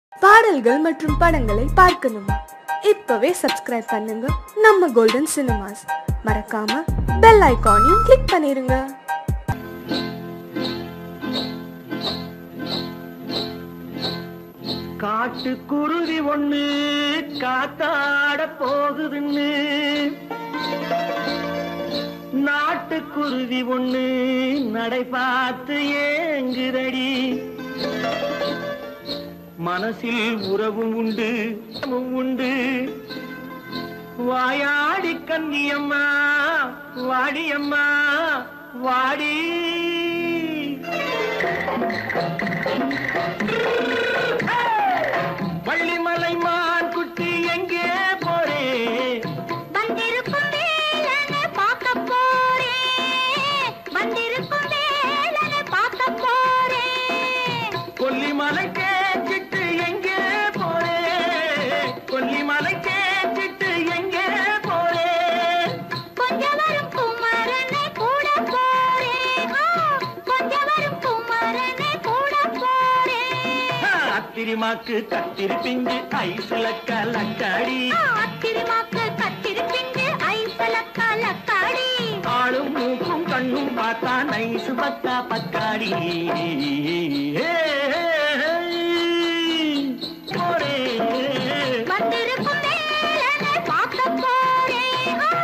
பாடல்கள் மற்றும் படங்களை பார்க்கணுமா இப்பவே சப்ஸ்கிரைப் பண்ணுங்க நம்ம கோல்டன் சினிமாஸ் மறக்காம பெல் ஐகானையும் கிளிக் பண்ணிருங்க காட்டு குருவி ஒண்ணு காத்தாட போகுதுன்னு நாட்டுக்குருவி ஒண்ணு நடை பார்த்து ஏங்குதடி மனசில் உறவும் உண்டு உறவும் உண்டு வாயாடி கன்னியம்மா வாடியம்மா வாடி வள்ளிமலை மான் குட்டி எங்கே போறே வந்திருக்கும் வேலனை பார்க்க போறேன் வந்திருக்கும் வேலனை பார்க்க போறேன் கொல்லிமலை கேச்சிட்டு எங்கே போறே கொல்லிமலை கேச்சிட்டு எங்கே போறே கொஞ்சம் வரும் குமரனை கூட போறேன் ஆ, கொஞ்சம் வரும் குமரனை கூட போறேன் அத்திரிமாக்கு கத்திரி பிஞ்சு ஐசுல கலக்காடி ஆ, அத்திருமாக்கு கத்திருப்பிண்டு ஐசல கலக்காடி ஆளும் மூக்கும் கண்ணும் பார்த்தா நைசு பக்கா பக்காடி போறே வந்திருக்கும் வேலனை பார்க்க போறேன் ஆ.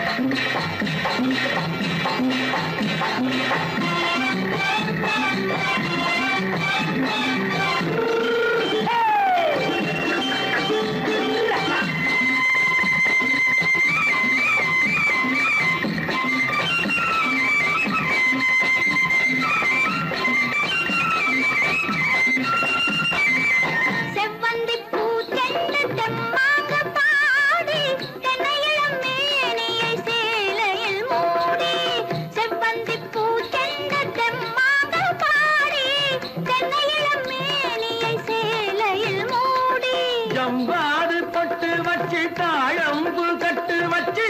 செவ்வந்தி பூச்செண்டு தெம்மாக பாடி தென்னையிளம் மேனியை சேலையில் மூடி செவ்வந்தி பூச்செண்டு தெம்மாக பாடி தென்னையிளம் மேனியை சேலையில் மூடி ஜம்பாது பொட்டு வச்சு தாழம்பு கட்டு வச்சு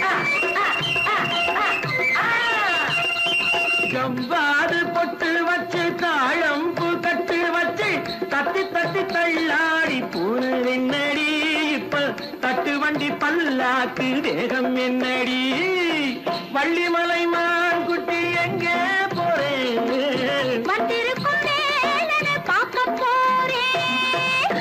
ஜம்பாது பொட்டு வச்சு தாழம்பு கட்டு வச்சு தட்டி தட்டி தள்ளாடி பூரு என்னடி இப்ப தட்டு வண்டி பல்லாக்கு வேகம் என்னடி வள்ளிமலை மான் குட்டி எங்கே போறேன் வந்திருக்கும் வேலனை பார்க்க போறேன்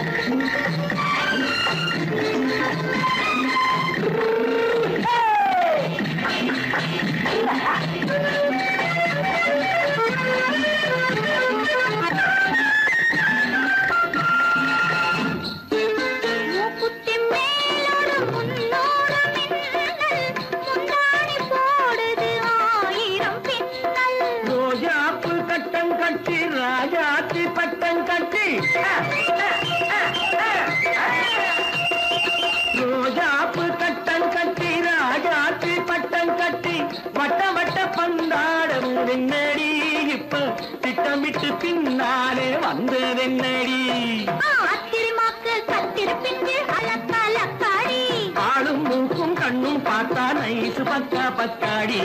மூக்குத்தி மேலோடு முன்னோடு மின்னல் முந்தாணி போடுது ஆயிரம் பின்னல் ரோஜாப்பு கட்டம் கட்டி ராஜாத்தி பட்டம் கட்டி ரோஜாப்பு கட்டம் கட்டி ராஜாத்தி பட்டம் கட்டி வட்ட வட்ட பந்தாடம் வெண்ணடி இப்ப திட்டமிட்டு பின்னாலே வந்ததென்னடி ஆ, அத்திருமாக்கு கத்திருப்பிண்டு அலக்கலக்காடி ஆளும் மூக்கும் கண்ணும் பார்த்தா நைசு பக்கா பக்காடி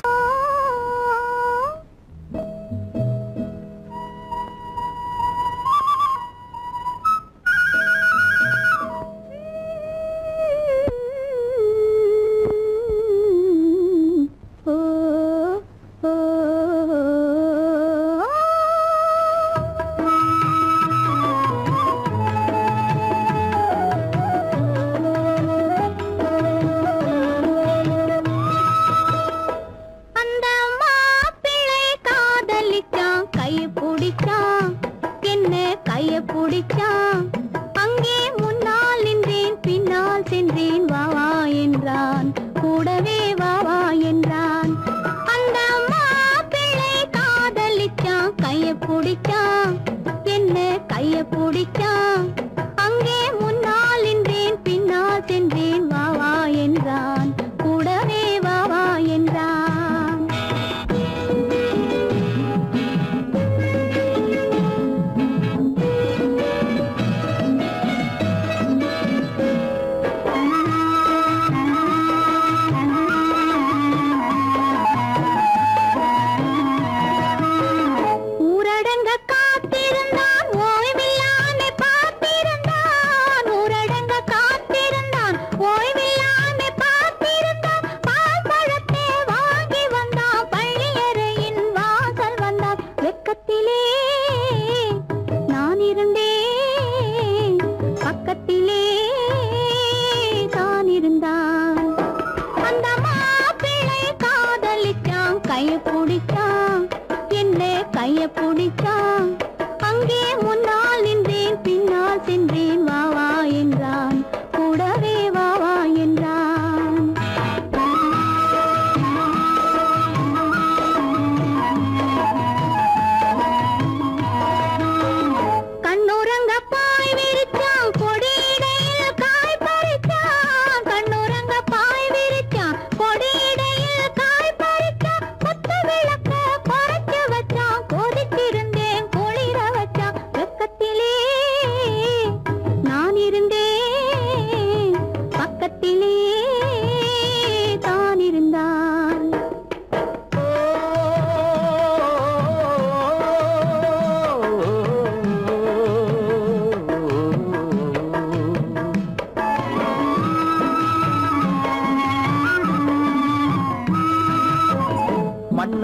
ஓ, ஓ, அந்த மாப்பிள்ளை காதலிச்சான் கைய பிடிச்சான் என்ன கைய பிடிச்சான் அங்கே முன்னால் நின்றேன் பின்னால் சென்றேன் வா வா என்றான் கூடவே வா வா என்றான் அந்த மாப்பிள்ளை காதலிச்சான் கைய பிடிச்சான் என்ன கைய பிடிச்சான் அங்கே முன்னால் நின்றேன் பின்னால் சென்றேன் வா வா என்றான் கூடவே வா வா என்றான்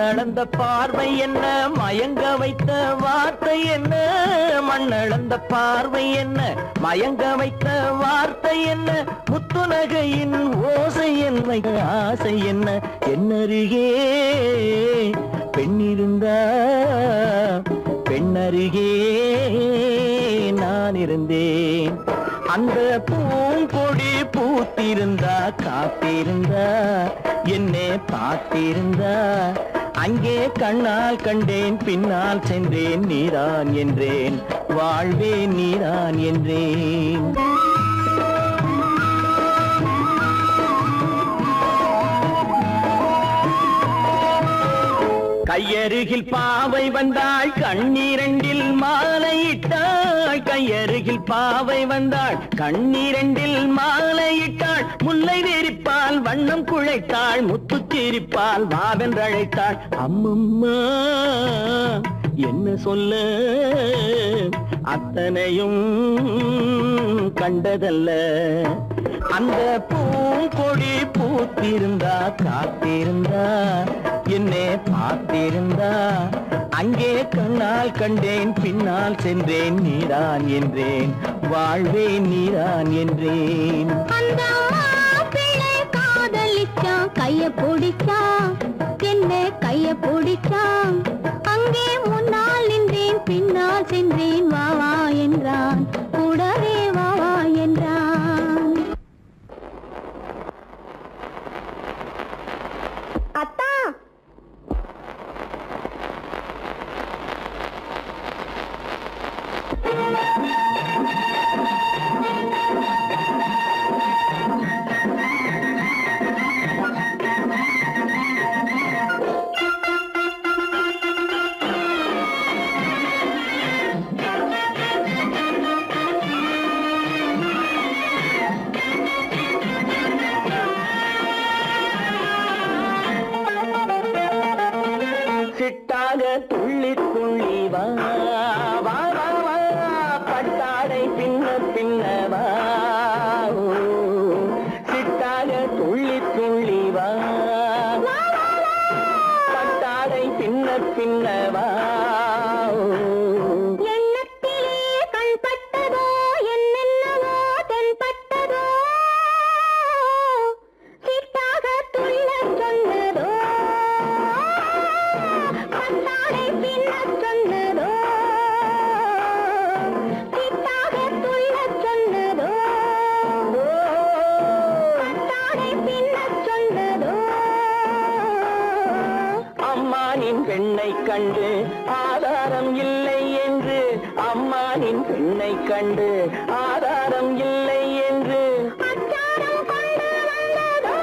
கண்ணளந்த பார்வை என்ன மயங்க வைத்த வார்த்தை என்ன மண்ணளந்த பார்வை என்ன மயங்க வைத்த வார்த்தை என்ன முத்துநகையின் ஓசை என்ன ஆசை என்ன என்னருகே பெண்ணிருந்தா பெண்ணருகே நான் இருந்தேன் அந்த பூங்கொடி பூத்திருந்தா காத்திருந்தா என்னை பார்த்திருந்தா அங்கே கண்ணால் கண்டேன் பின்னால் சென்றேன் நீரான் என்றேன் வாழ்வேன் நீரான் என்றேன் கையருகில் பாவை வந்தாள் கண்ணீரண்டில் மாலையிட்டாள் கையருகில் பாவை வந்தாள் கண்ணீரண்டில் மாலையிட்டாள் முல்லை வெறிப்பால் வண்ணம் குழைத்தாள் முத்து சிரிப்பால் வாவென்றழைத்தாள் அம்மம்மா என்ன சொல்ல அத்தனையும் கண்டதல்ல அந்த பூங்கொடி பூத்திருந்தா காத்திருந்தா என்னை பார்த்திருந்தா அங்கே கண்ணால் கண்டேன் பின்னால் சென்றேன் நீரான் என்றேன் வாழ்வேன் நீரான் என்றேன் அந்த மாப்பிள்ளை காதலிச்சான் கைய பிடிச்சான் என்ன கைய பிடிச்சான் அங்கே முன்னால் நின்றேன் பின்னால் சென்றேன் வா வா என்றான் கூடவே வா வா என்றான் அத்தா சிட்டாக துள்ளி துள்ளி வா வா வா வா பட்டாடை பின்ன பின்ன வா ஓ, சிட்டாக துள்ளி துள்ளி வா பட்டாடை பின்ன பின்ன வா ஓ. எண்ணத்திலே கண் பட்டதோ என்னென்னவோ தென்பட்டதோ சிட்டாக துள்ள சொன்னதோ பட்டாடை பின்ன சொன்னதோ சிட்டாக துள்ள சொன்னதோ பட்டாடை பின்ன சொன்னதோ அம்மானின் பெண்ணை கண்டு ஆதாரம் இல்லை என்று அம்மானின் பெண்ணை கண்டு ஆதாரம் இல்லை என்று அச்சாரம் கொண்டு வந்ததோ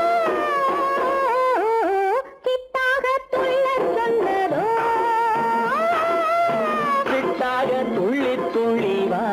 சித்தாக துள்ள சொன்னதோ சிட்டாக துள்ளி துள்ளி வா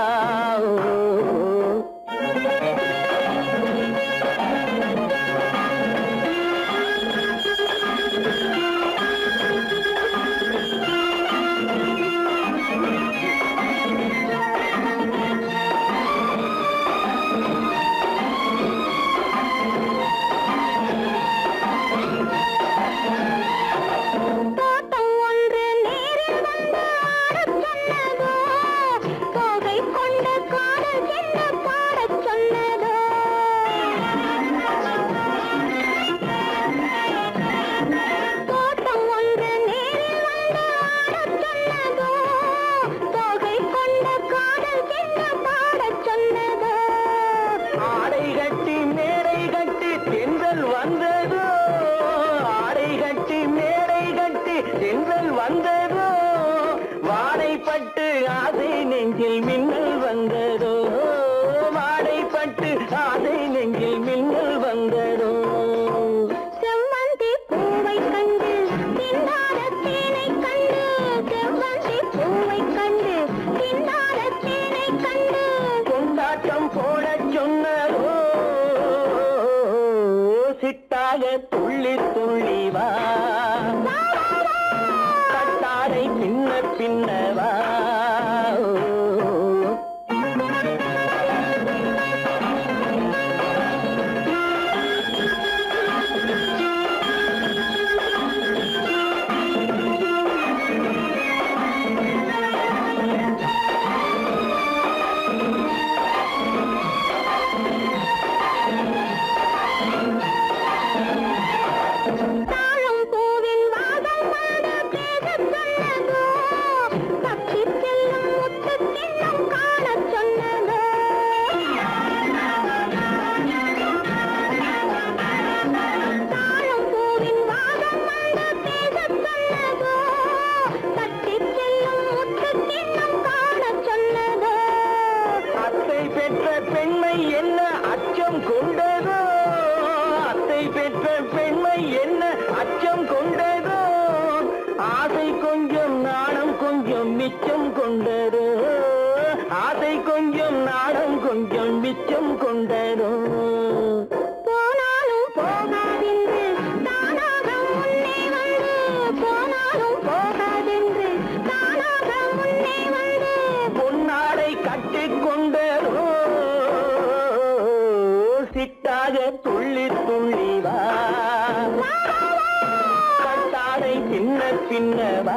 தோட்டம் ஒன்று நேரில் வந்து ஆடச் சொன்னதோ தோகை கொண்ட காதல் என்ன பாடச் சொன்னதோ தோட்டம் ஒன்று நேரில் வந்து ஆடச் சொன்னதோ தோகை கொண்ட காதல் என்ன பாடச் சொன்னதோ ஆடை கட்டி மேடை கட்டி தென்றல் வந்ததோ ஆடை கட்டி மேடை கட்டி தென்றல் வந்ததோ வாடைப்பட்டு ஆசை நெஞ்சில் மின்னல் வந்ததோ வாடைப்பட்டு ஆசை நெஞ்சில் மின்னல் வந்ததோ செவ்வந்தி பூவை கண்டு திண்டாட தேனை கண்டு செவ்வந்தி பூவை கண்டு திண்டாட தேனை கண்டு கொண்டாட்டம் போட சொன்னதோ சிட்டாக துள்ளி துள்ளி வா கட்டாடை பின்ன பின்ன வா அத்தை பெற்ற பெண்மை என்ன அச்சம் கொண்டதோ அத்தை பெற்ற பெண்மை என்ன அச்சம் கொண்டதோ ஆசை கொஞ்சம் நாணம் கொஞ்சம் மிச்சம் கொண்டதோ ஆசை கொஞ்சம் நாணம் கொஞ்சம் மிச்சம் கொண்டதோ போனாலும் போகாதென்று தானாக முன்னே வந்து போனாலும் போகாதென்று தானாக முன்னே வந்து பொன்னாடை கட்டிக்கொண்டதோ சிட்டாக துள்ளி துள்ளி வா கட்டாடை பின்ன பின்னவா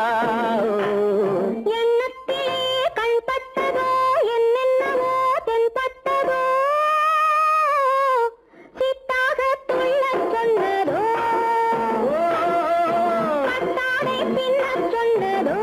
எண்ணத்திலே கண்பட்டதோ என்னென்னவோ தென்பட்டதோ சித்தாக துள்ளச் சொன்னதோ கட்டாடை பின்னச் சொன்னதோ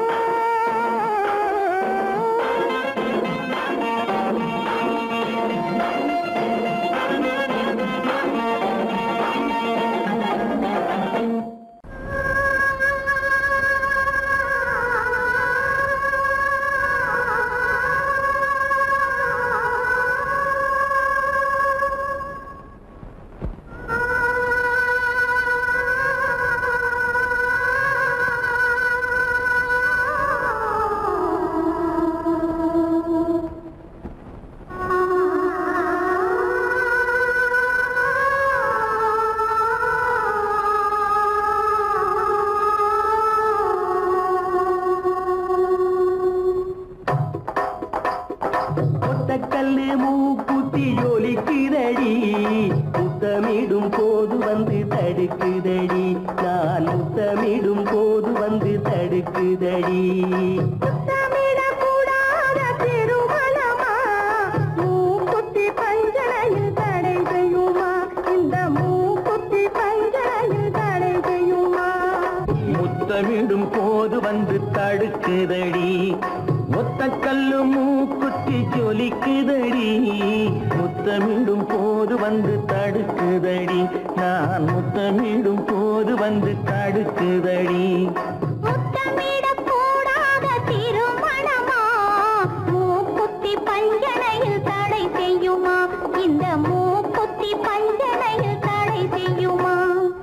ஒத்தக்கல்லு மூக்குத்தி ஜொலிக்குதடி முத்தமிடும் போது வந்து தடுக்குதடி நான் முத்தமிடும் போது வந்து தடுக்குதடி முத்தமிடக்கூடாத திருமணமா மூக்குத்தி பஞ்சனையில் தடை செய்யுமா இந்த மூக்குத்தி பஞ்சனையில் தடை செய்யுமா முத்தமிடும் போது வந்து தடுக்குதடி ஒத்தக்கல்லு மூக்குத்தி ஜொலிக்குதடி முத்தமிடும் போது வந்து தடுக்குதடி நான் முத்தமிடும் போது வந்து தடுக்குதடி முத்தமிடக்கூடாத திருமணமா மூக்குத்தி பஞ்சனையில் தடை செய்யுமா இந்த மூக்குத்தி பஞ்சனையில் தடை செய்யுமா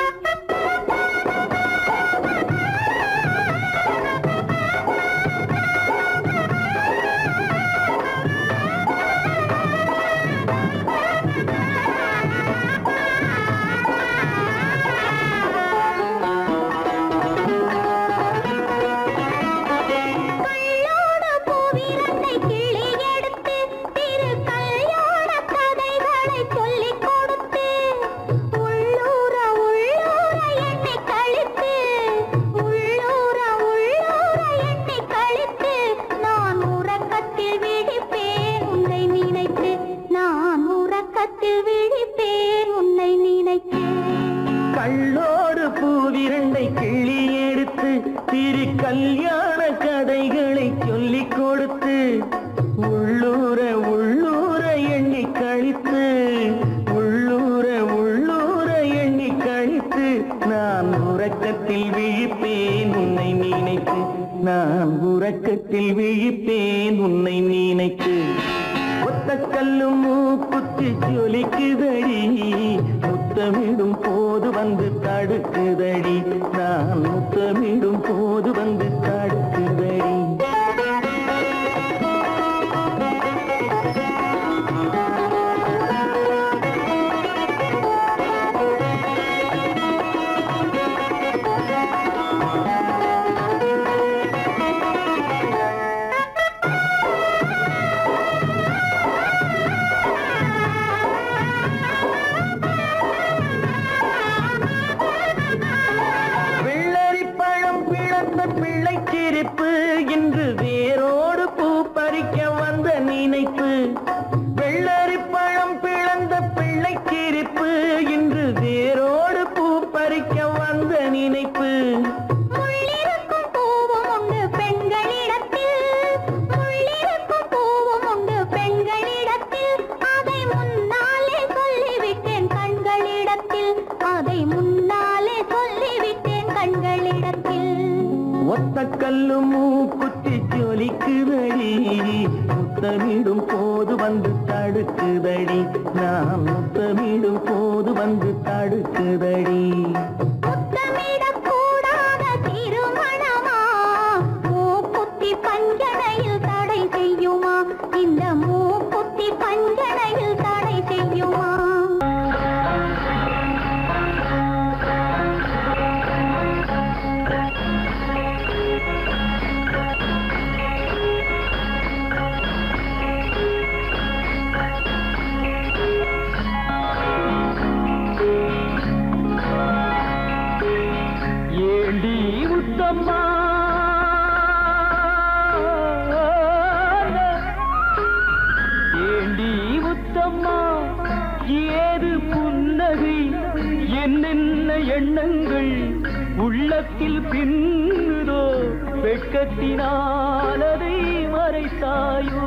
கள்ளோட பூவிரண்டை கிள்ளி எடுத்து திரு கல்யாண கதைகளை சொல்லிக் கொடுத்து உள்ளூர உள்ளூர எண்ணி கழித்து உள்ளூர உள்ளூர எண்ணி கழித்து நான் உறக்கத்தில் விழிப்பேன் உன்னை நினைத்து நான் உறக்கத்தில் விழிப்பேன் உன்னை நினைத்தேன் கள்ளோடு பூவிரண்டை கிள்ளி எடுத்து திரு கல்யாண கதைகளை சொல்லிக் கொடுத்து உள்ளூர உள்ளூர எண்ணி கழித்து உள்ளூர உள்ளூர எண்ணி கழித்து நான் உறக்கத்தில் விழிப்பேன் உன்னை நினைத்து நான் உறக்கத்தில் விழிப்பேன் உன்னை நினைத்து ஒத்த கல்லும் மூக்குத்தி ஜொலிக்குதடி முத்தமிடும் போது வந்து தடுக்குதடி நான் முத்தமிடும் போது வந்து தடுக்குதடி வெள்ளரி பழம் பிளந்த பிள்ளை சிரிப்பு இன்று வேரோடு பூ பறிக்க வந்த நினைப்பு வெள்ளரி பழம் பிளந்த பிள்ளை சிரிப்பு இன்று வேரோடு பூ பறிக்க வந்த நினைப்பு முள்ளிருக்கும் பூவும் உண்டு பெண்களிடத்தில் முள்ளிருக்கும் பூவும் உண்டு பெண்களிடத்தில் அதை முன்னாலே சொல்லிவிட்டேன் கண்களிடத்தில் அதை முன்னாலே சொல்லிவிட்டேன் கண்களிடத்தில் ஒத்த கல்லு மூக்குத்தி ஜொலிக்குதடி முத்தமிடும் போது வந்து தடுக்குதடி நான் முத்தமிடும் போது வந்து தடுக்குதடி முத்தமிடக் கூடாத திருமணமா மூக்குத்தி பஞ்சனையில் தடை செய்யுமா இந்த மூக்குத்தி பஞ்சனையில் தடை செய்யுமா ஏண்டி முத்தம்மா ஏண்டி முத்தம்மா ஏது புன்னகை என்னென்ன எண்ணங்கள் உள்ளத்தில் பின்னுதோ வெட்கத்தினாலதை மறைத்தாயோ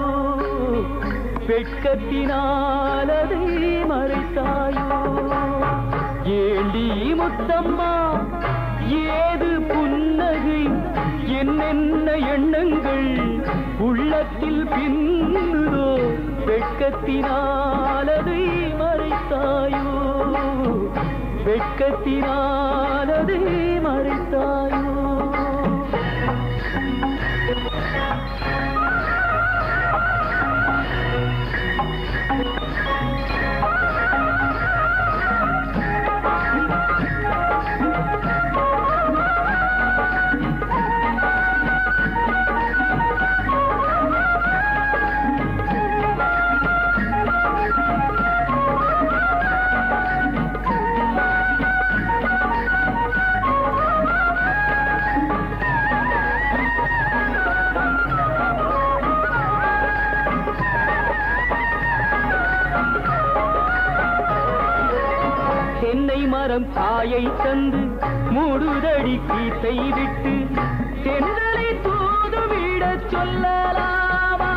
வெட்கத்தினாலதை மறைத்தாயோ ஏண்டி முத்தம்மா ஏது புன்னகை என்னென்ன எண்ணங்கள் உள்ளத்தில் பின்னுதோ வெட்கத்தினாலதை மறைத்தாயோ வெட்கத்தினாலதை மறைத்தாயோ தென்னை மரம் காயை தந்து மூடுதடி கீத்தை விட்டு தென்றலை தூதுவிடச் சொல்லலாமா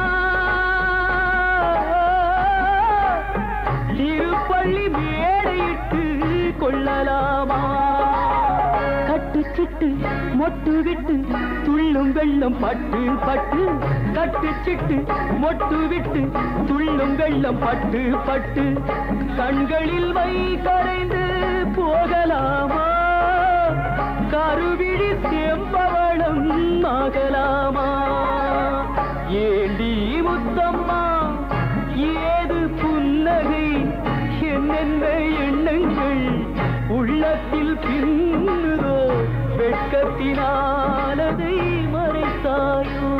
திருப்பள்ளி மேடையிட்டு கொள்ளலாமா கட்டு சிட்டு மொட்டு விட்டு துள்ளும் வெள்ளம் பட்டு பட்டு கட்டு சிட்டு மொட்டு விட்டு துள்ளும் வெள்ளம் பட்டு பட்டு கண்களில் வை கரைந்து போகலாமா கருவிழி செம்பவளம் ஆகலாமா ஏண்டி முத்தம்மா ஏது புன்னகை என்னென்ன எண்ணங்கள் உள்ளத்தில் பின்னுதோ வெட்கத்தினாலதை மறைத்தாயோ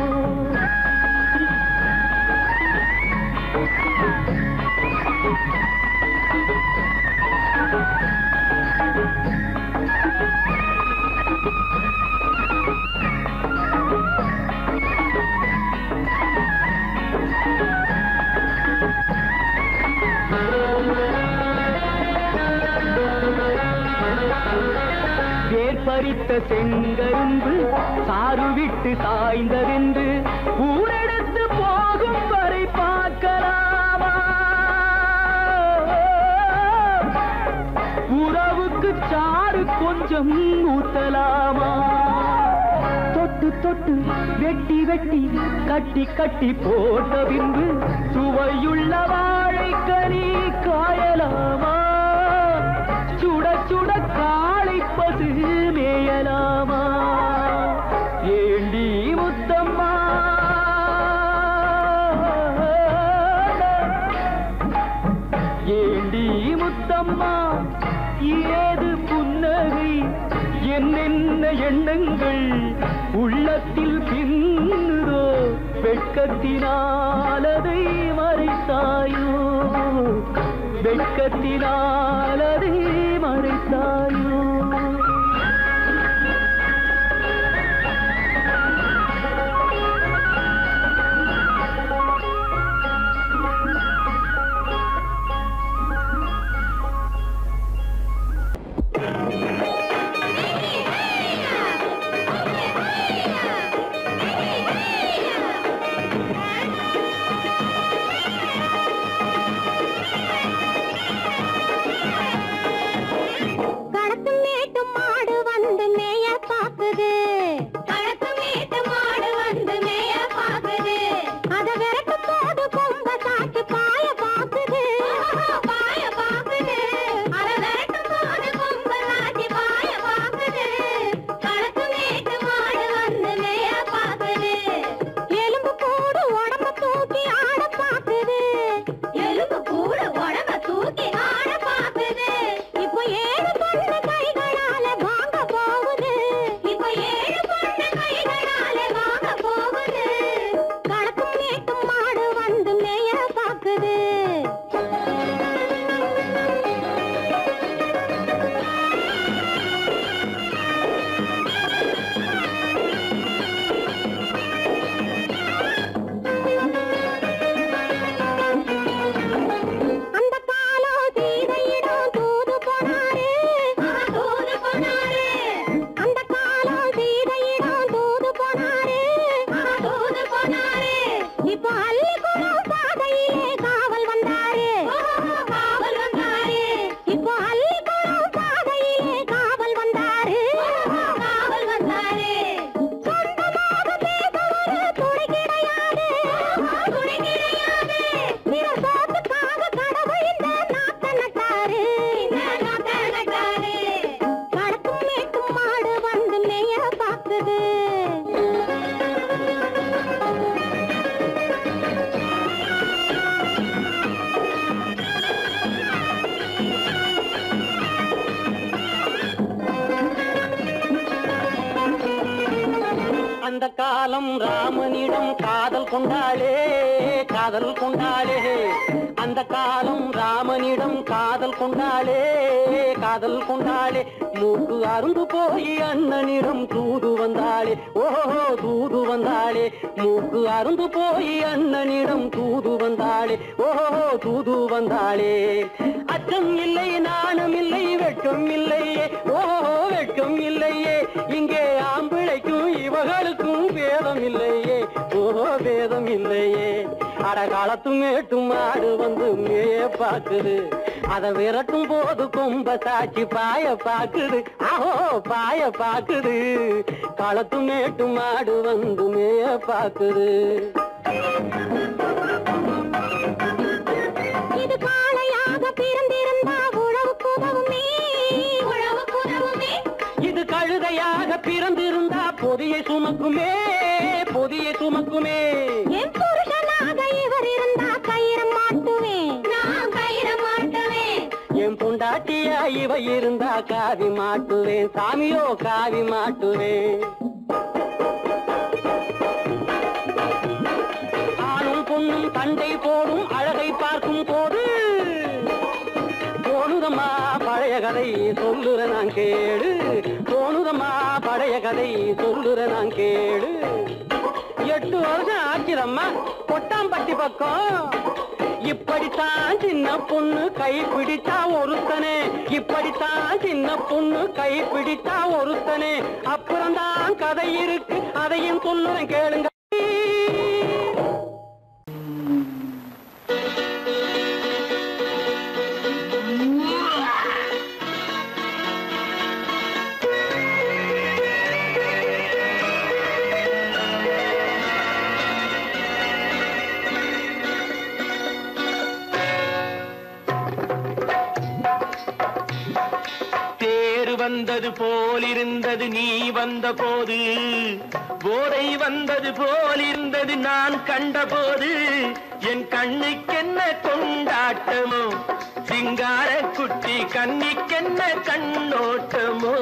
வேர் பறித்த செங்கரும்பு சாறு விட்டு சாய்ந்ததென்று ஊரெடுத்து போகும் வரை பார்க்கலாமா உறவுக்கு சாறு கொஞ்சம் ஊத்தலாமா தொட்டு தொட்டு வெட்டி வெட்டி கட்டி கட்டி போட்ட பின்பு சுவையுள்ள வாழைக்கனி காயலாமா சுட சுட காளை பசு மேயலாமா ஏண்டி முத்தம்மா ஏண்டி முத்தம்மா ஏது புன்னகை என்னென்ன எண்ணங்கள் உள்ளத்தில் பின்னுதோ வெட்கத்தினாலதை மறைத்தாயோ வெட்கத்தினாலதை மறைத்தாயோ Hey! காலம் ராமனிடம் காதல் கொண்டாளே காதல் கொண்டாளே அந்த காலம் ராமனிடம் காதல் கொண்டாளே காதல் கொண்டாளே மூக்கு அருந்து போய் அண்ணனிடம் தூது வந்தாளே ஓஹோ தூது வந்தாளே மூக்கு அருந்து போய் அண்ணனிடம் தூது வந்தாளே ஓஹோ தூது வந்தாளே அச்சம் இல்லை நாணம் இல்லை வெட்கம் இல்லையே ஓஹோ வெட்கம் இல்லையே இங்கே ஆம்பிளைக்கும் இவர்களுக்கும் வேதம் இல்லையே ஓஹோ வேதம் இல்லையே அடகாலத்தும் மேட்டும் மாடு வந்து மேய பாக்குது அத விரட்டும் போது கொம்ப சாட்சி பாய பாக்குது ஆஹோ பாய பாக்குது களத்து மேட்டு மாடு வந்து மேய பாக்குது இது காளையாக பிறந்திருந்தா உழவுக்கு உதவுமே உழவுக்கு உதவுமே இது கழுதையாக பிறந்திருந்தா பொதியை சுமக்குமே பொதியை சுமக்குமே என் புருஷனாக இவர் இருந்தா கயிறம் மாட்டுவேன் நான் கயிறம் மாட்டுவேன் என் பொண்டாட்டியா இவ இருந்தா காவி மாட்டுவேன் சாமியோ காவி மாட்டுவேன் ஆணும் பொண்ணும் சண்டை போடும் அழகை பார்க்கும் போது போனுதம்மா பழைய கதை சொல்லுற நான் கேளு போனுதம்மா பழைய கதை சொல்லுற நான் கேளு எட்டு வருஷம் ஆச்சுதம்மா கொட்டாம்பட்டி பக்கம் இப்படித்தான் சின்ன பொண்ணு கை பிடித்தா ஒருத்தனே இப்படித்தான் சின்ன பொண்ணு கை பிடித்தா ஒருத்தனே அப்புறம்தான் கதை இருக்கு அதையும் சொல்லுறேன் கேளுங்க தேர் வந்தது போலிருந்தது நீ வந்த போது போதை வந்தது போலிருந்தது நான் கண்டபோது என் கண்ணுக்கென்ன கொண்டாட்டமோ சிங்கார குட்டி கண்ணிக்கென்ன கண்ணோட்டமோ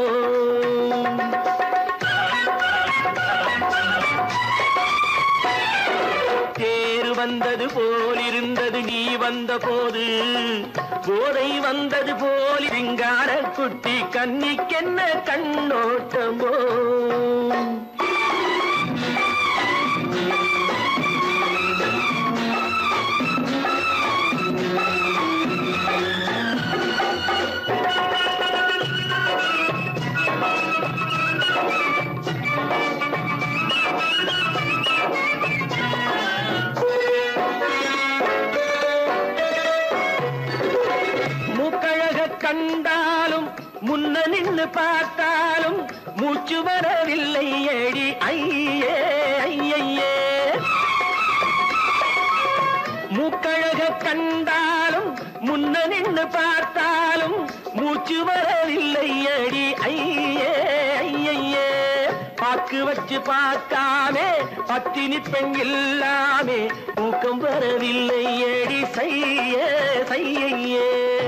தேர் வந்தது போலிருந்தது நீ வந்த போது போதை வந்தது போல் சிங்கார குட்டி கன்னிக்கென்ன கண்ணோட்டமோ மூக்கழக கண்டாலும் முன்ன நின்னு பார்த்தாலும் மூச்சு வரவில்லை ஏடி ஐயே ஐயையே மூக்கழக கண்டாலும் முன்ன நின்னு பார்த்தாலும் மூச்சு வரவில்லை அடி ஐயே ஐயையே பாக்கு வச்சு பார்க்காமே பத்தினி பெண் இல்லாமே தூக்கம் வரவில்லை அடி செய்ய செய்யையே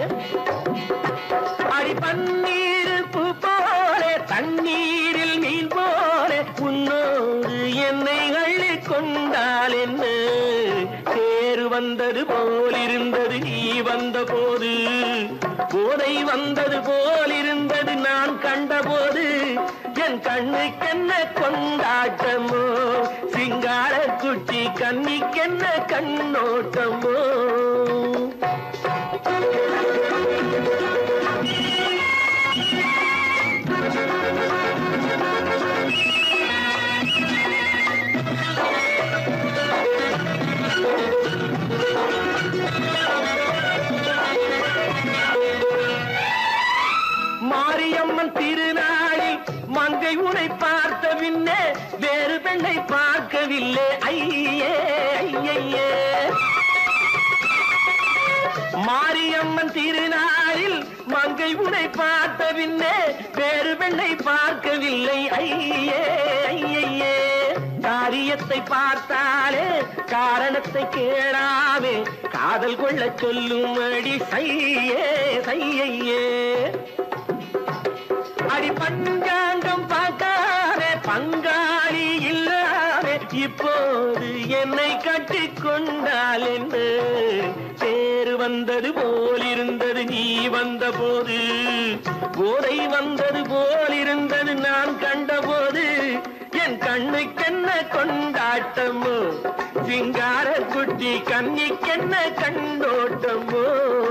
அடி பன்னீர் பூ போல தண்ணீரில் மீன் போல உன்னோடு என்னை அள்ளி கொண்டால் என்ன தேர் வந்தது போலிருந்தது நீ வந்த போது போதை வந்தது போலிருந்தது நான் கண்டபோது என் கண்ணுக்கென்ன கொண்டாட்டமோ சிங்கார குட்டி கண்ணிக்கென்ன கண்ணோட்டமோ மாரியம்மன் திருநாளில் மங்கை உனை பார்த்த பின்னே வேறு பெண்ணை பார்க்கவில்லை ஐயே ஐயையே மாரியம்மன் திருநாளில் மங்கை உனை பார்த்த பின்னே வேறு பெண்ணை பார்க்கவில்லை ஐயே ஐயையே காரியத்தை பார்த்தாலே காரணத்தை கேளாமே காதல் கொள்ள சொல்லும்படி செய்யே செய்யையே அடி பஞ்சாங்கம் பார்க்காதே பங்காளி இல்லாமே வந்தது போல் இருந்தது நீ வந்த போது போதை வந்தது போல் இருந்தது நான் கண்டபோது என் கண்ணுக்கென்ன கொண்டாட்டமோ சிங்கார குட்டி கண்ணிக்கென்ன கண்டோட்டமோ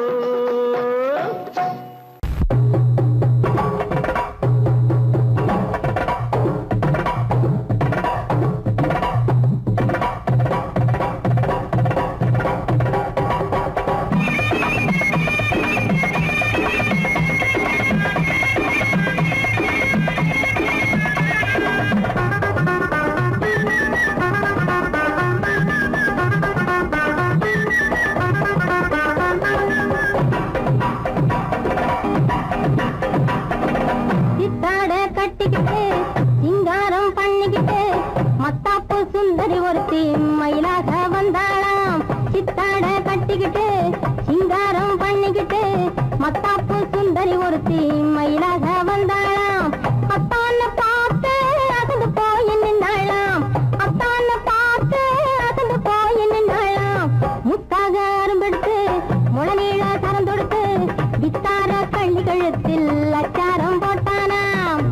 சித்தாட கட்டிக்கிட்டு சிங்காரம் பண்ணிக்கிட்டு மத்தாப்பு சுந்தரி ஒருத்தி மயிலாக வந்தாளாம் சித்தாட கட்டிக்கிட்டு சிங்காரம் பண்ணிக்கிட்டு மத்தாப்பு சுந்தரி ஒருத்தி மயிலாக வந்தாளாம் அத்தான பார்த்து அசந்து போய் நின்னாளாம் அத்தான பார்த்து அசந்து போய் நின்னாளாம் முத்தாக அரும்பெடுத்து முளநீள கரம் தொடுத்து வித்தார கள்ளி கழுத்தில் அச்சாரம் போட்டானாம்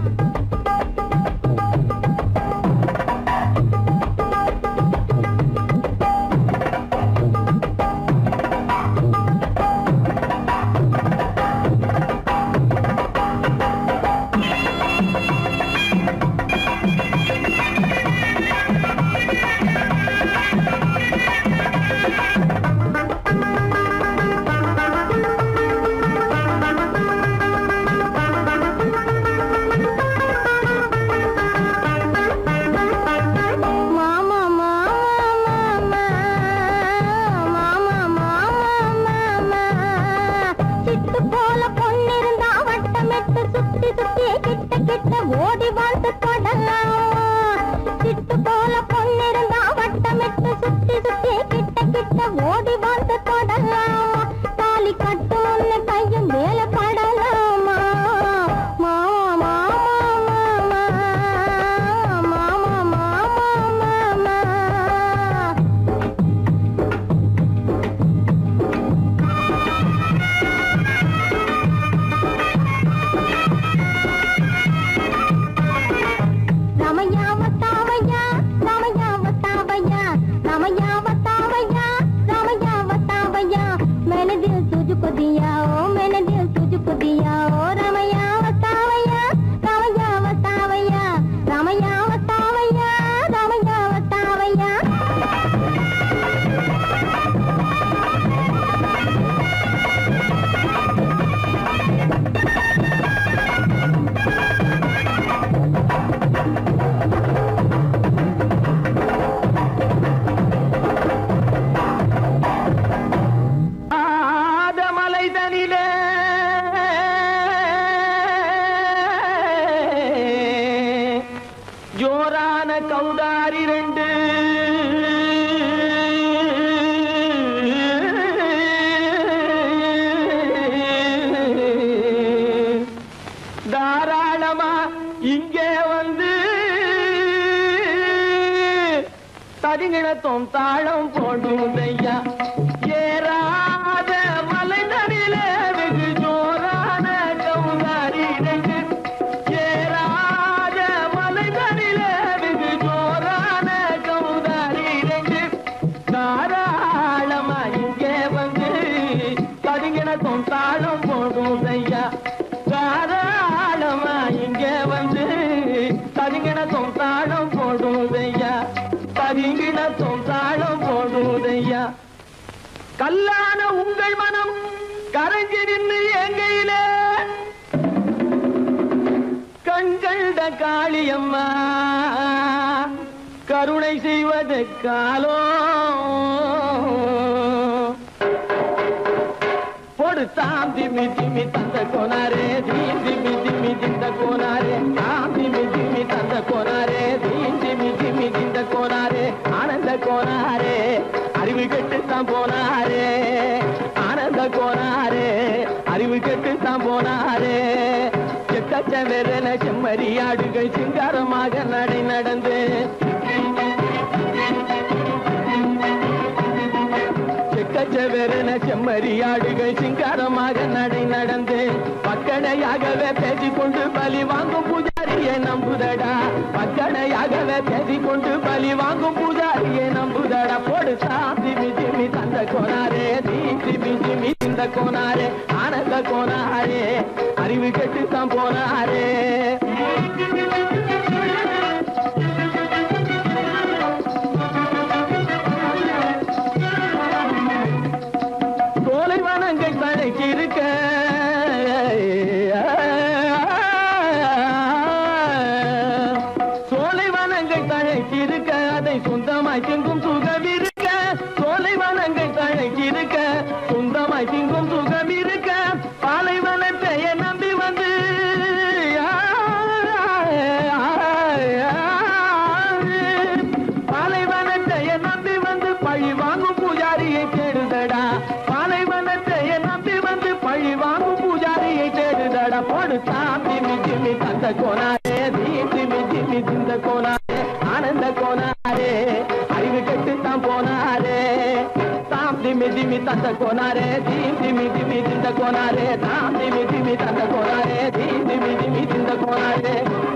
மாமா மாமா மாமா மாமா மாமா மாமா சிட்டு போல பொன்னிருந்தா வட்டமிட்டு சுத்தி சுத்தி கிட்ட கிட்ட ஓடி வந்து தொடலாம் சிட்டு போல பொன்னிருந்தா வட்டமிட்டு சுத்தி சுத்தி கிட்ட கிட்ட ஓடி வந்து தொடலாம் தாலி கட்டு முன்ன கையும் மேல படலாமா மாமா மாமா மாமா மாமா மாமா ராமையாவ தாவையா ராமையாவ தாவையா ராமையாவ தாவையா ராமையாவ தாவையா मैंने दिल तुझको दिया ओ मैंने दिल तुझको दिया ओ रामैयाव तावैया रामैयाव तावैया रामैयाव तावैया रामैयाव तावैया ஆதமலை தனிலே ஜோரான கௌதாரி ரெண்டு தாராளமா இங்கே வந்து தரிங்கிணத்தும் தாளம் போடும் ஐயா ஏறாத மலை நடிலே வெகு ஜோரான கௌதாரி ரெண்டு ஏறாத மலை நடிலே வெகு ஜோரான கௌதாரி ரெண்டு தாராளமா இங்கே வந்து தரிங்கிணத்தும் தாளம் போடும் ஐயா தாராளமா இங்கே வந்து தரிங்கிணத்தும் தாளம் போடுதையா தரிங்கிணத்தும் தாளம் போடுதையா கல்லான உங்கள் மனம் கரைஞ்சி நின்று எங்கையிலே கண்கண்ட காளியம்மா கருணை செய்வது காலோ பொடு தாம் திமி திமி தந்த கோனாரே தீம் திமி திமி திந்த கோனாரே தாம் திமி திமி தந்த கோனாரே தீம் திமி திமி திந்த கோனாரே ஆனந்த கோனாரே அறிவு கெட்டுத்தான் போனாரே ஆனந்த கோனாரே அறிவு கெட்டுத்தான் போனாரே செக்கச்ச வெறன செம்மறியாடுகள் சிங்காரமாக நடை நடந்து செக்க செக்கச்செவரென செம்மறியாடுகள் சிங்காரமாக நடை நடந்து பக்கடையாகவே பேசிக்கொண்டு பலி வாங்கும் பூஜாரியை நம்புதடா பக்கடையாகவே பேசிக்கொண்டு பலி வாங்கும் பூஜாரியை நம்புதடா போடு சாந்தி மிஜிமி தந்த கோனாரே தீந்தி மிஜிமி இந்த கோனாரே ஆனந்த கோனாரே அறிவு கெட்டு தான் போனாரே சோலை வனங்கள் தழைக்கு இருக்க சோலை வனங்கள் தழைக்கு இருக்க அதை சொந்தமாய் திங்கும் சுகம் இருக்க சோலை வனங்கள் தழைக்கு இருக்க சொந்தமாய் திங்கும் சுகம் இருக்க பாலைவனத்தை நம்பி வந்து பாலைவனத்தை நம்பி வந்து பழி வாங்கும் பூஜாரியை தேடுதடா பாலைவனத்தை நம்பி வந்து பழி வாங்கும் பூஜாரியை தேடுதடா போடு சாமி மிஜிமி தந்த கோனாரே தீந்தி மிஜிமி திந்த கோனாரே ஆனந்த கோனாரே அறிவு கெட்டு தான் போனாரே சாந்தி மிஜிமி தந்த கோனாரே தீந்தி மிஜிமி திந்த கோனாரே சாந்தி மிஜிமி தந்த கோனாரே தீந்தி மிஜிமி திந்த கோனாரே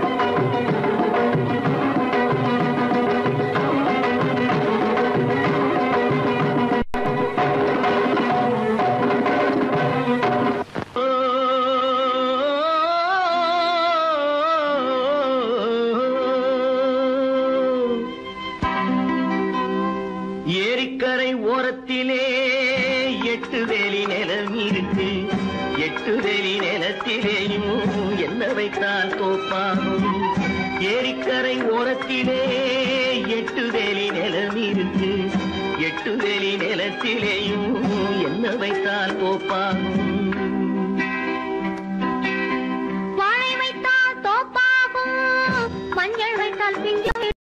ஏரிக்கரை ஓரத்திலே எட்டு வேலி நிலம் இருக்கு எட்டு வேலி நிலத்திலேயும் என்ன வைத்தால் தோப்பாகும் ஏரிக்கரை ஓரத்திலே எட்டு வேலி நிலம் இருக்கு எட்டு வேலி நிலத்திலேயும் என்ன வைத்தால் தோப்பாகும் வாழை வைத்தால் தோப்பாகும் மஞ்சள் வைத்தால் பிஞ்சு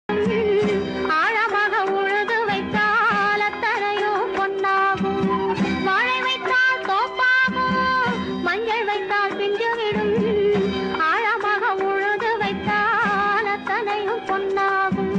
ஆழமாக உழுது வைத்தால் அத்தனையோ பொன்னாகும் வாழை வைத்தால் தோப்பாகும் மஞ்சள் வைத்தால் பிஞ்சு விடும் ஆழமாக உழுது வைத்தால் அத்தனையும் பொன்னாகும்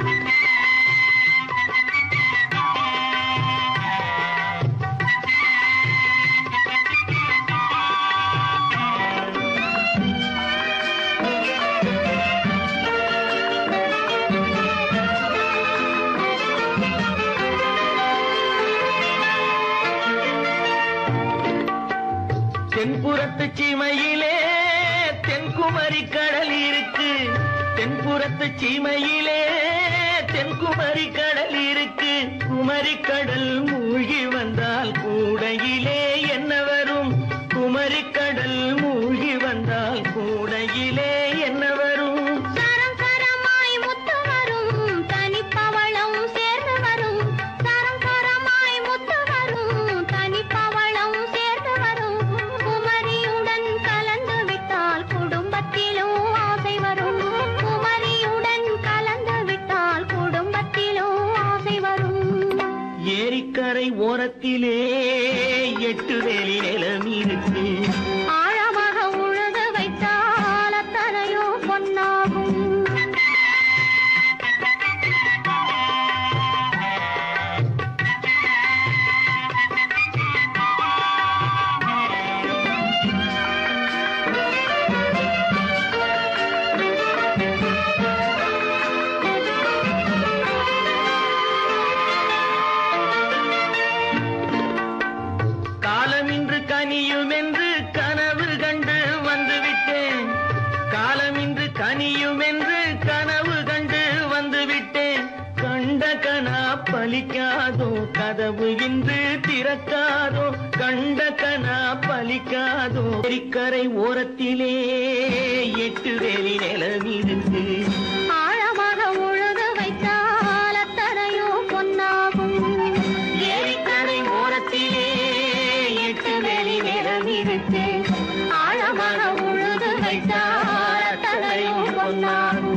தென்புறத்து சீமையிலே தென்குமரி கடல் இருக்கு தென்புறத்து சீமையிலே தென்குமரி கடல் இருக்கு குமரி கடல் மூழ்கி வந்தால் கூடையிலே என்ன வரும் குமரி கடல் மூழ்கி வந்தால் கூடையிலே என்ன வரும் சரம் சரமாய் முத்து வரும் தனிப்பவளம் சேர்ந்து வரும் சரம் சரமாய் முத்து வரும் தனிப்பவளம் சேர்ந்து வரும் குமரியுடன் கலந்து விட்டால் குடும்பத்திலும் ஆசை வரும் குமரியுடன் கலந்து விட்டால் குடும்பத்திலும் ஆசை வரும் ஏரிக்கரை ஓரத்திலே எட்டு வேலி நிலம் இருக்கு ஆழமாக உழுது வைத்தால் அத்தனையோ பொன்னாகும் காலம் இன்று கனியும் என்று கனவு கண்டு வந்துவிட்டேன் காலம் இன்று கனியும் என்று கனவு கண்டு வந்துவிட்டேன் கண்ட கனா பலிக்காதோ கதவு இன்று திறக்காதோ கண்ட கனா பலிக்காதோ எரிக்கரை ஓரத்திலே எட்டு வேலி நிலம் இருக்கு ஆழமாக உழுது வைத்தால் அத்தனையோ பொன்னாகும் ஏரிக்கரை ஓரத்திலே எட்டு வேலி நிலம் இருக்கு ஆழமாக உழுது வைத்தால் அத்தனையோ பொன்னாகும்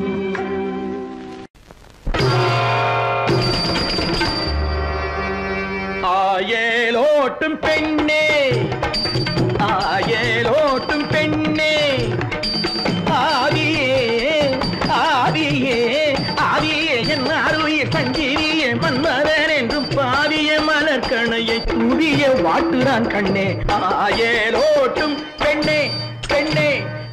ஆயேலோட்டும் பெண்ணே ஆயேலோட்டும் பெண்ணே ஆதியே ஆதியே ஆதியே என் அருவிய சஞ்சீவியே மன்மதன் என்றும் பாவிய மலர்கணையை வாட்டுறான் கண்ணே ஆயேலோட்டும் பெண்ணே பெண்ணே